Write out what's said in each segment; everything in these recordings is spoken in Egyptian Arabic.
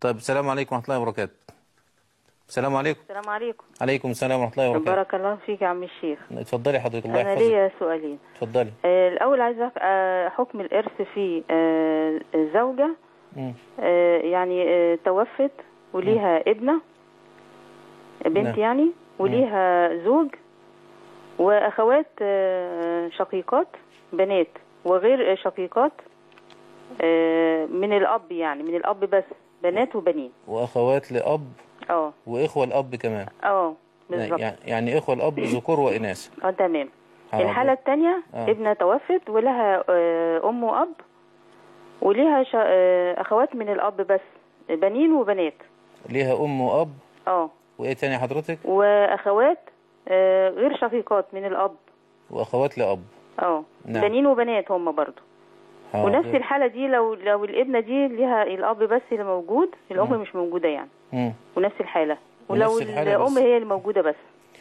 طيب السلام عليكم ورحمة الله وبركاته السلام عليكم السلام عليكم عليكم السلام ورحمة الله وبركاته بارك الله فيك يا عم الشيخ اتفضلي حضرتك الله انا يحفظك ليا سؤالين اتفضلي آه، الاول عايزه أف- آه، حكم الارث في آه، زوجه مم. آه، يعني آه، توفت وليها ابنه بنت نعم. يعني وليها زوج واخوات آه، شقيقات بنات وغير شقيقات آه، من الاب يعني من الاب بس بنات وبنين وأخوات لأب اه وإخوة الأب كمان اه بالظبط يعني يعني إخوة الأب ذكور وإناث اه تمام حاضر. الحالة الثانية آه. ابنة توفت ولها آه، أم وأب وليها شا- آه، أخوات من الأب بس بنين وبنات ليها أم وأب اه وإيه تاني حضرتك وأخوات آه، غير شقيقات من الأب وأخوات لأب اه نعم. بنين وبنات هم برضو حاضر. ونفس الحالة دي لو لو الابنة دي ليها الأب بس اللي موجود الأم مش موجودة يعني مم. ونفس الحالة ولو ونفس الحالة الأم بس. هي اللي موجودة بس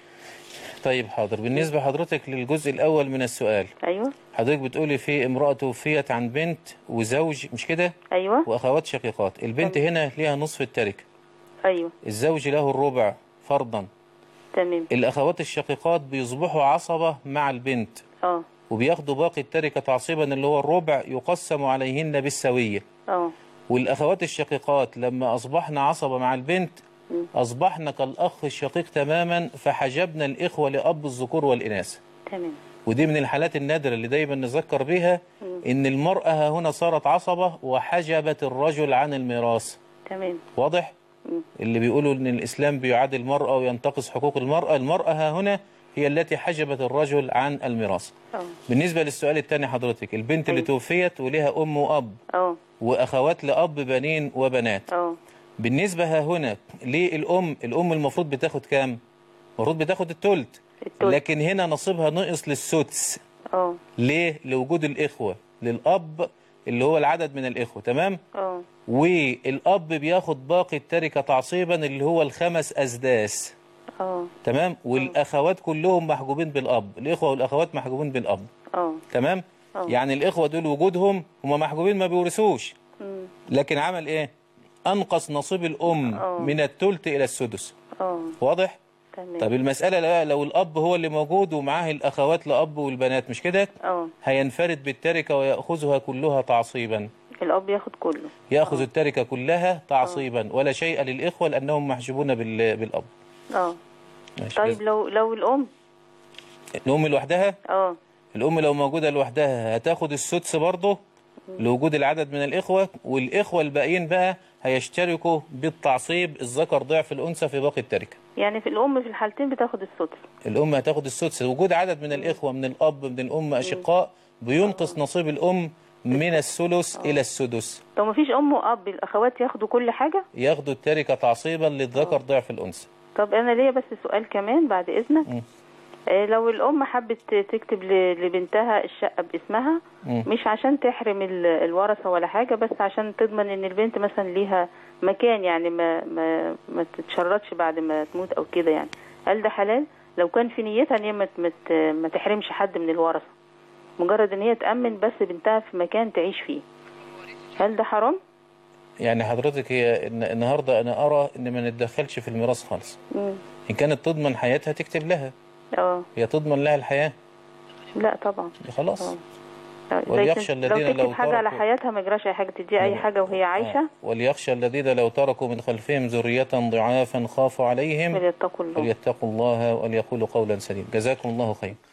طيب حاضر بالنسبة حضرتك للجزء الأول من السؤال أيوه حضرتك بتقولي في امرأة توفيت عن بنت وزوج مش كده أيوه وأخوات شقيقات البنت هنا ليها نصف التركة أيوه الزوج له الربع فرضا تمام الأخوات الشقيقات بيصبحوا عصبة مع البنت اه وبياخدوا باقي التركة تعصيبا اللي هو الربع يقسم عليهن بالسوية اه والأخوات الشقيقات لما أصبحنا عصبة مع البنت أصبحنا كالأخ الشقيق تماما فحجبنا الإخوة لأب الذكور والإناث تمام ودي من الحالات النادرة اللي دايما نذكر بيها إن المرأة هنا صارت عصبة وحجبت الرجل عن الميراث تمام واضح؟ اللي بيقولوا إن الإسلام بيعادي المرأة وينتقص حقوق المرأة المرأة هنا هي التي حجبت الرجل عن الميراث اه بالنسبة للسؤال الثاني حضرتك البنت اللي أيوة. توفيت ولها أم وأب اه وأخوات لأب بنين وبنات اه بالنسبة ها هنا للأم الأم المفروض بتاخد كام؟ المفروض بتاخد التلت التلت. لكن هنا نصيبها نقص للسدس اه ليه؟ لوجود الإخوة للأب اللي هو العدد من الإخوة تمام؟ اه والأب بياخد باقي التركة تعصيبا اللي هو الخمس أسداس اه تمام؟ والأخوات كلهم محجوبين بالأب الإخوة والأخوات محجوبين بالأب اه تمام؟ أه. يعني الإخوة دول وجودهم هم محجوبين ما بيورثوش مم. لكن عمل إيه؟ أنقص نصيب الأم أه. من التلت إلى السدس اه واضح؟ تمام طب المسألة لا لو الأب هو اللي موجود ومعاه الأخوات لأب والبنات مش كده؟ اه هينفرد بالتركة ويأخذها كلها تعصيبا الاب ياخد كله يأخذ التركة كلها تعصيبا ولا شيء للإخوة لأنهم محجوبون بال- بالأب اه ماشي. طيب لو لو الام الأم لوحدها اه الأم لو موجودة لوحدها هتاخد السدس برضه لوجود العدد من الإخوة والإخوة الباقيين بقى هيشتركوا بالتعصيب الذكر ضعف الأنثى في باقي التركة يعني في الام في الحالتين بتاخد السدس الأم هتاخد السدس وجود عدد من الإخوة من الأب من الأم أشقاء بينقص نصيب الأم من الثلث إلى السدس لو مفيش ام واب الاخوات ياخدوا كل حاجه ياخدوا التركة تعصيبا للذكر ضعف الأنثى طب انا ليا بس سؤال كمان بعد اذنك آه لو الام حبت تكتب ل- لبنتها الشقه باسمها مم. مش عشان تحرم ال- الورثه ولا حاجه بس عشان تضمن ان البنت مثلا ليها مكان يعني ما ما ما تتشردش بعد ما تموت او كده يعني هل ده حلال لو كان في نيتها ان هي ما ت- ما ت- ما تحرمش حد من الورثه مجرد ان هي تامن بس بنتها في مكان تعيش فيه هل ده حرام يعني حضرتك هي إن- النهاردة أنا أرى إن ما نتدخلش في الميراث خالص مم. إن كانت تضمن حياتها تكتب لها اه هي تضمن لها الحياة لا طبعا خلاص آه. زي وليخشى كنت- الذين لو لو تكتب حاجه على تركوا- حياتها ما يجراش اي حاجه تدي اي حاجه وهي عايشه آه. وليخشى الذين لو تركوا من خلفهم ذرية ضعافا خافوا عليهم فليتقوا الله فليتقوا الله وليقولوا قولا سديدا جزاكم الله خير